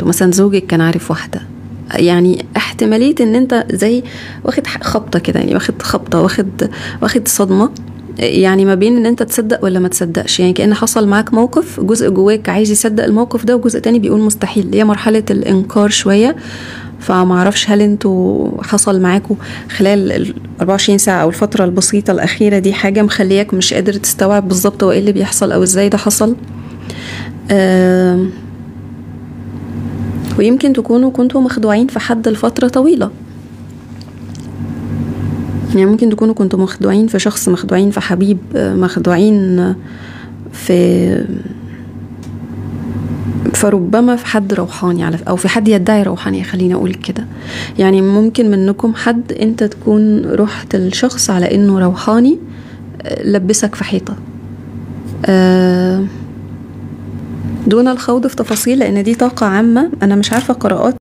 واحد ومثلا زوجك كان عارف واحده يعني احتماليه ان انت زي واخد ح- خبطه كده يعني واخد خبطه واخد واخد صدمه يعني ما بين ان انت تصدق ولا ما تصدقش يعني كأن حصل معاك موقف جزء جواك عايز يصدق الموقف ده وجزء تاني بيقول مستحيل هي مرحله الانكار شويه فما اعرفش هل انتوا حصل معاكم خلال ال 24 ساعه او الفتره البسيطه الاخيره دي حاجه مخلياك مش قادر تستوعب بالظبط هو ايه اللي بيحصل او ازاي ده حصل آم، ويمكن تكونوا كنتوا مخدوعين في حد لفتره طويله يعني ممكن تكونوا كنتوا مخدوعين في شخص مخدوعين في حبيب آه، مخدوعين آه، في فربما في حد روحاني على او في حد يدعي روحانية خليني اقول كده يعني ممكن منكم حد انت تكون رحت الشخص على انه روحاني آه، لبسك في حيطة آه، دون الخوض في تفاصيل لان دي طاقة عامة انا مش عارفة قراءات